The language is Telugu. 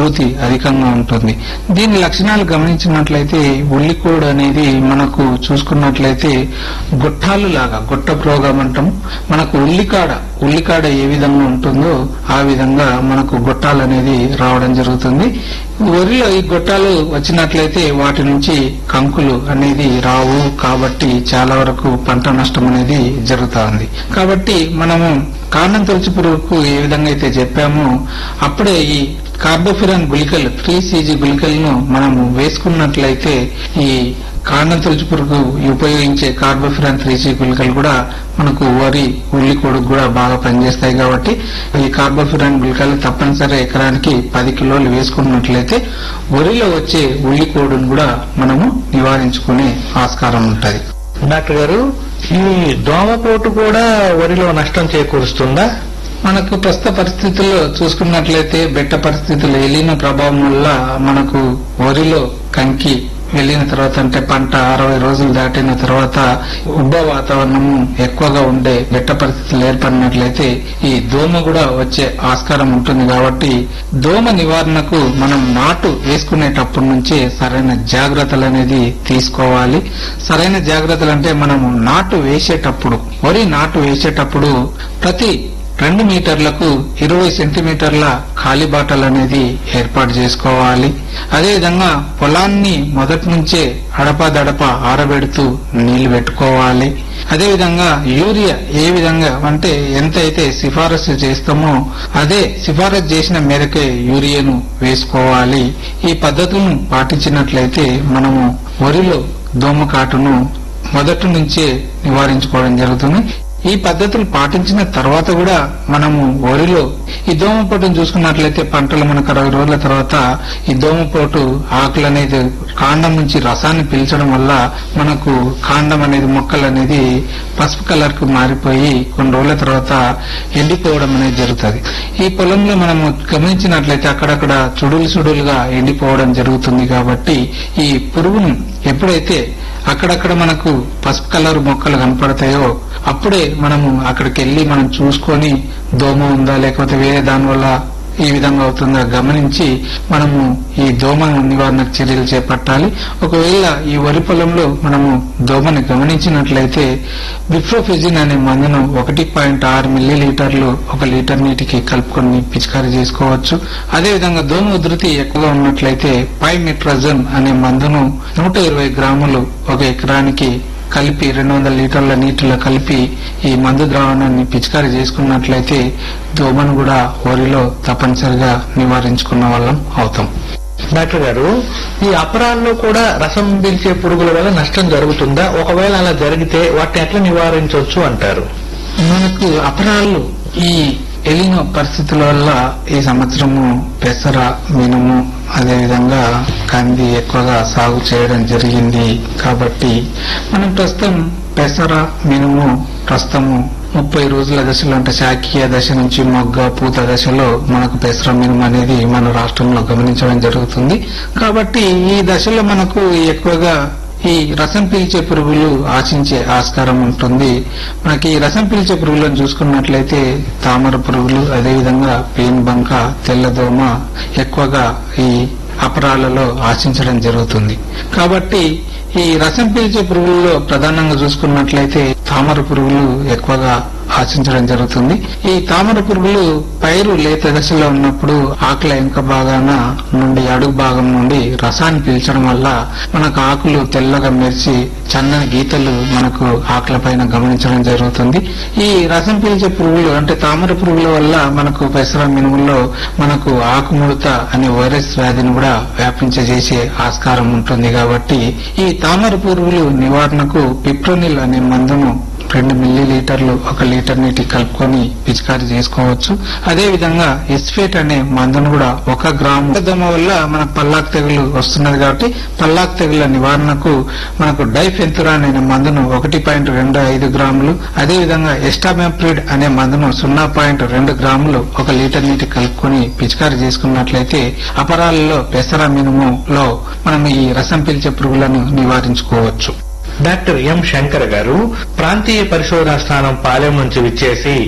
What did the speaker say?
ఉధృతి అధికంగా ఉంటుంది దీని లక్షణాలు గమనించినట్లయితే ఉల్లికోడు అనేది మనకు చూసుకున్నట్లయితే గొట్టాలు లాగా గొట్ట ప్రోగం అంటాం మనకు ఉల్లికాడ ఉల్లికాడ ఏ విధంగా ఉంటుందో ఆ విధంగా మనకు గొట్టాలు అనేది రావడం జరుగుతుంది వరిలో ఈ గొట్టాలు వచ్చినట్లయితే వాటి నుంచి కంకులు అనేది రావు కాబట్టి చాలా వరకు పంట నష్టం అనేది జరుగుతా ఉంది కాబట్టి మనము కాండం తొలచి పురుగుకు ఏ విధంగా అయితే చెప్పామో అప్పుడే ఈ కార్బోఫిరాన్ గుళికలు త్రీ సీజీ గుళికలను మనము వేసుకున్నట్లయితే ఈ కాండం తొలచి పురుగు ఉపయోగించే కార్బోఫిరాన్ త్రీ సీ గుళికలు కూడా మనకు వరి ఉల్లి కొడుకు కూడా బాగా పనిచేస్తాయి కాబట్టి ఈ కార్బోఫిరాన్ గుళికలు తప్పనిసరి ఎకరానికి పది కిలోలు వేసుకున్నట్లయితే వరిలో వచ్చే ఉల్లి కోడును కూడా మనము నివారించుకునే ఆస్కారం ఉంటది డాక్టర్ గారు ఈ దోమపోటు కూడా వరిలో నష్టం చేకూరుస్తుందా మనకు ప్రస్తుత పరిస్థితుల్లో చూసుకున్నట్లయితే బెట్ట పరిస్థితులు ఎలిన ప్రభావం వల్ల మనకు వరిలో కంకి వెళ్ళిన తర్వాత అంటే పంట అరవై రోజులు దాటిన తర్వాత ఉబ్బ వాతావరణము ఎక్కువగా ఉండే బెట్ట పరిస్థితులు ఏర్పడినట్లయితే ఈ దోమ కూడా వచ్చే ఆస్కారం ఉంటుంది కాబట్టి దోమ నివారణకు మనం నాటు వేసుకునేటప్పటి నుంచే సరైన జాగ్రత్తలు అనేది తీసుకోవాలి సరైన జాగ్రత్తలు అంటే మనము నాటు వేసేటప్పుడు వరి నాటు వేసేటప్పుడు ప్రతి రెండు మీటర్లకు ఇరవై సెంటీమీటర్ల ఖాళీ బాటలు అనేది ఏర్పాటు చేసుకోవాలి అదేవిధంగా పొలాన్ని మొదటి నుంచే అడపాదడప ఆరబెడుతూ నీళ్లు పెట్టుకోవాలి అదేవిధంగా యూరియా ఏ విధంగా అంటే ఎంత అయితే సిఫారసు చేస్తామో అదే సిఫారసు చేసిన మేరకే యూరియాను వేసుకోవాలి ఈ పద్ధతులను పాటించినట్లయితే మనము వరిలో దోమకాటును మొదటి నుంచే నివారించుకోవడం జరుగుతుంది ఈ పద్ధతులు పాటించిన తర్వాత కూడా మనము వరిలో ఈ దోమపోటును చూసుకున్నట్లయితే పంటలు మనకు అరవై రోజుల తర్వాత ఈ దోమపోటు ఆకులు అనేది కాండం నుంచి రసాన్ని పీల్చడం వల్ల మనకు కాండం అనేది మొక్కలు అనేది పసుపు కలర్ కు మారిపోయి కొన్ని రోజుల తర్వాత ఎండిపోవడం అనేది జరుగుతుంది ఈ పొలంలో మనము గమనించినట్లయితే అక్కడక్కడ చుడులు చుడులుగా ఎండిపోవడం జరుగుతుంది కాబట్టి ఈ పురుగును ఎప్పుడైతే అక్కడక్కడ మనకు పసుపు కలర్ మొక్కలు కనపడతాయో అప్పుడే మనము అక్కడికి వెళ్లి మనం చూసుకొని దోమ ఉందా లేకపోతే వేరే దాని వల్ల ఈ విధంగా అవుతుందా గమనించి మనము ఈ దోమ నివారణకు చర్యలు చేపట్టాలి ఒకవేళ ఈ వరి పొలంలో మనము దోమని గమనించినట్లయితే బిఫ్రోఫిజిన్ అనే మందును ఒకటి పాయింట్ ఆరు మిల్లీ లీటర్లు ఒక లీటర్ నీటికి కలుపుకొని పిచికారీ చేసుకోవచ్చు అదేవిధంగా దోమ ఉధృతి ఎక్కువగా ఉన్నట్లయితే పైమెట్రజన్ అనే మందును నూట ఇరవై గ్రాములు ఒక ఎకరానికి కలిపి రెండు వందల లీటర్ల నీటిలో కలిపి ఈ మందు ద్రావణాన్ని పిచికారీ చేసుకున్నట్లయితే దోమను కూడా వరిలో తప్పనిసరిగా నివారించుకున్న వాళ్ళం అవుతాం డాక్టర్ గారు ఈ అపరాల్లో కూడా రసం పీల్చే పురుగుల వల్ల నష్టం జరుగుతుందా ఒకవేళ అలా జరిగితే వాటిని ఎట్లా నివారించవచ్చు అంటారు మనకు అపరాలు ఈ ఎలినో పరిస్థితుల వల్ల ఈ సంవత్సరము పెసర మినుము అదేవిధంగా కంది ఎక్కువగా సాగు చేయడం జరిగింది కాబట్టి మనం ప్రస్తుతం పెసర మినుము ప్రస్తుతము ముప్పై రోజుల దశలో అంటే శాఖీయ దశ నుంచి మొగ్గ పూత దశలో మనకు పెసర మినుము అనేది మన రాష్ట్రంలో గమనించడం జరుగుతుంది కాబట్టి ఈ దశలో మనకు ఎక్కువగా ఈ రసం పీల్చే పురుగులు ఆశించే ఆస్కారం ఉంటుంది మనకి ఈ రసం పీల్చే పురుగులను చూసుకున్నట్లయితే తామర పురుగులు అదేవిధంగా పేన్ బంక తెల్లదోమ ఎక్కువగా ఈ అపరాలలో ఆశించడం జరుగుతుంది కాబట్టి ఈ రసం పీల్చే పురుగుల్లో ప్రధానంగా చూసుకున్నట్లయితే తామర పురుగులు ఎక్కువగా ఆశించడం జరుగుతుంది ఈ తామర పురుగులు పైరు లేత దశలో ఉన్నప్పుడు ఆకుల వెనుక భాగాన నుండి అడుగు భాగం నుండి రసాన్ని పీల్చడం వల్ల మనకు ఆకులు తెల్లగా మెరిచి చన్నని గీతలు మనకు ఆకుల పైన గమనించడం జరుగుతుంది ఈ రసం పీల్చే పురుగులు అంటే తామర పురుగుల వల్ల మనకు పెసర మినుముల్లో మనకు ఆకుముడత అనే వైరస్ వ్యాధిని కూడా వ్యాపించజేసే ఆస్కారం ఉంటుంది కాబట్టి ఈ తామర పురుగులు నివారణకు పిప్రోనిల్ అనే మందును రెండు మిల్లీ లీటర్లు ఒక లీటర్ నీటి కలుపుకొని పిచికారీ చేసుకోవచ్చు అదే విధంగా ఎస్ఫేట్ అనే మందును కూడా ఒక గ్రాము దోమ వల్ల మన పల్లాక్ తెగులు వస్తున్నది కాబట్టి పల్లాక్ తెగుల నివారణకు మనకు డైఫెంతురాన్ అనే మందును ఒకటి పాయింట్ రెండు ఐదు గ్రాములు అదే విధంగా ఎస్టామెప్రిడ్ అనే మందును సున్నా పాయింట్ రెండు గ్రాములు ఒక లీటర్ నీటి కలుపుకొని పిచికారీ చేసుకున్నట్లయితే అపరాలలో పెసర మినుములో మనం ఈ రసం పీల్చే పురుగులను నివారించుకోవచ్చు డాక్టర్ ఎం శంకర్ గారు ప్రాంతీయ పరిశోధనా స్థానం పాలెం నుంచి విచ్చేసి